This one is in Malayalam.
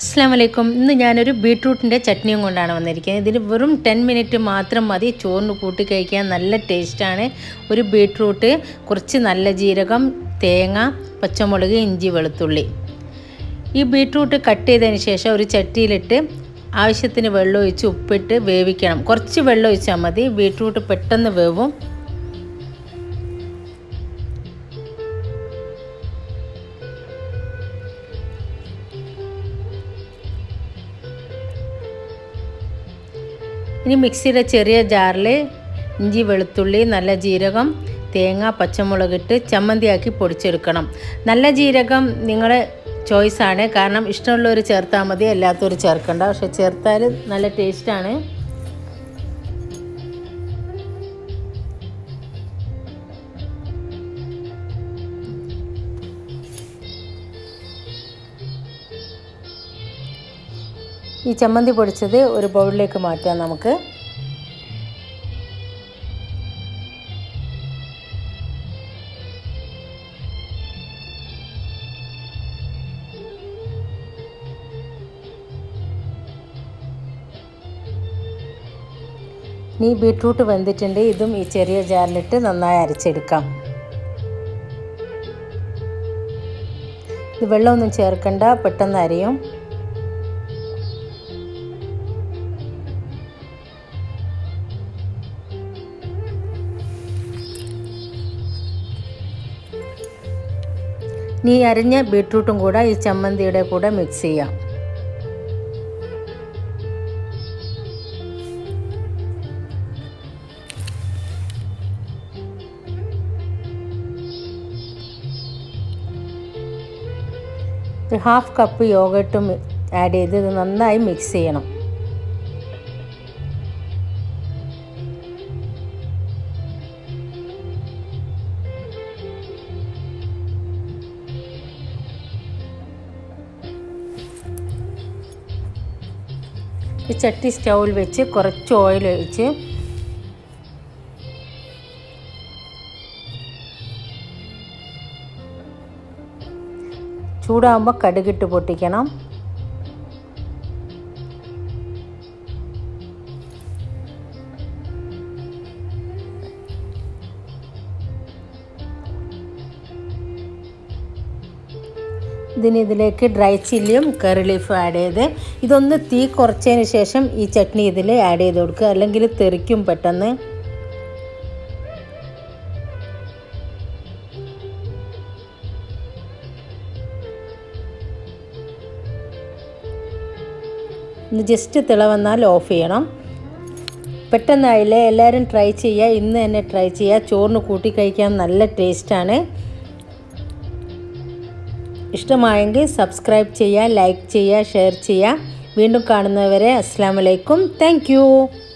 അസ്സാം വലൈക്കും ഇന്ന് ഞാനൊരു ബീട്രൂട്ടിൻ്റെ ചട്നിയും കൊണ്ടാണ് വന്നിരിക്കുന്നത് ഇതിന് വെറും ടെൻ മിനിറ്റ് മാത്രം മതി ചോറിന് കൂട്ടി കഴിക്കാൻ നല്ല ടേസ്റ്റാണ് ഒരു ബീട്രൂട്ട് കുറച്ച് നല്ല ജീരകം തേങ്ങ പച്ചമുളക് ഇഞ്ചി വെളുത്തുള്ളി ഈ ബീട്രൂട്ട് കട്ട് ചെയ്തതിന് ശേഷം ഒരു ചട്ടിയിലിട്ട് ആവശ്യത്തിന് വെള്ളം ഒഴിച്ച് ഉപ്പിട്ട് വേവിക്കണം കുറച്ച് വെള്ളം ഒഴിച്ചാൽ മതി ബീട്രൂട്ട് പെട്ടെന്ന് വേവും ഇനി മിക്സിയുടെ ചെറിയ ജാറിൽ ഇഞ്ചി വെളുത്തുള്ളി നല്ല ജീരകം തേങ്ങ പച്ചമുളകിട്ട് ചമ്മന്തിയാക്കി പൊടിച്ചെടുക്കണം നല്ല ജീരകം നിങ്ങളുടെ ചോയ്സാണ് കാരണം ഇഷ്ടമുള്ളവർ ചേർത്താൽ മതി അല്ലാത്തവർ ചേർക്കണ്ട പക്ഷെ ചേർത്താൽ നല്ല ടേസ്റ്റാണ് ഈ ചമ്മന്തി പൊടിച്ചത് ഒരു ബൗളിലേക്ക് മാറ്റാം നമുക്ക് ഇനി ബീട്രൂട്ട് വെന്തിട്ടുണ്ട് ഇതും ഈ ചെറിയ ജാറിലിട്ട് നന്നായി അരച്ചെടുക്കാം ഇത് വെള്ളമൊന്നും ചേർക്കണ്ട പെട്ടെന്ന് അരയും നീ അരിഞ്ഞ ബീട്രൂട്ടും കൂടെ ഈ ചമ്മന്തിയുടെ കൂടെ മിക്സ് ചെയ്യാം ഒരു ഹാഫ് കപ്പ് യോഗട്ടും ആഡ് ചെയ്ത് ഇത് നന്നായി മിക്സ് ചെയ്യണം ഈ ചട്ടി സ്റ്റൗവിൽ വെച്ച് കുറച്ച് ഓയിൽ ഒഴിച്ച് ചൂടാകുമ്പോൾ കടുകിട്ട് പൊട്ടിക്കണം ഇതിന് ഇതിലേക്ക് ഡ്രൈ ചില്ലിയും കറി ലീഫും ആഡ് ചെയ്ത് ഇതൊന്ന് തീ കുറച്ചതിന് ശേഷം ഈ ചട്നി ഇതിൽ ആഡ് ചെയ്ത് കൊടുക്കുക അല്ലെങ്കിൽ തെറിക്കും പെട്ടെന്ന് ഇന്ന് ജസ്റ്റ് തിള വന്നാൽ ഓഫ് ചെയ്യണം പെട്ടെന്നായില്ലേ എല്ലാവരും ട്രൈ ചെയ്യുക ഇന്ന് തന്നെ ട്രൈ ചെയ്യുക ചോറിന് കൂട്ടി കഴിക്കാൻ നല്ല ടേസ്റ്റാണ് ഇഷ്ടമായെങ്കിൽ സബ്സ്ക്രൈബ് ചെയ്യുക ലൈക്ക് ചെയ്യുക ഷെയർ ചെയ്യുക വീണ്ടും കാണുന്നവരെ അസ്സാം വലൈക്കും താങ്ക്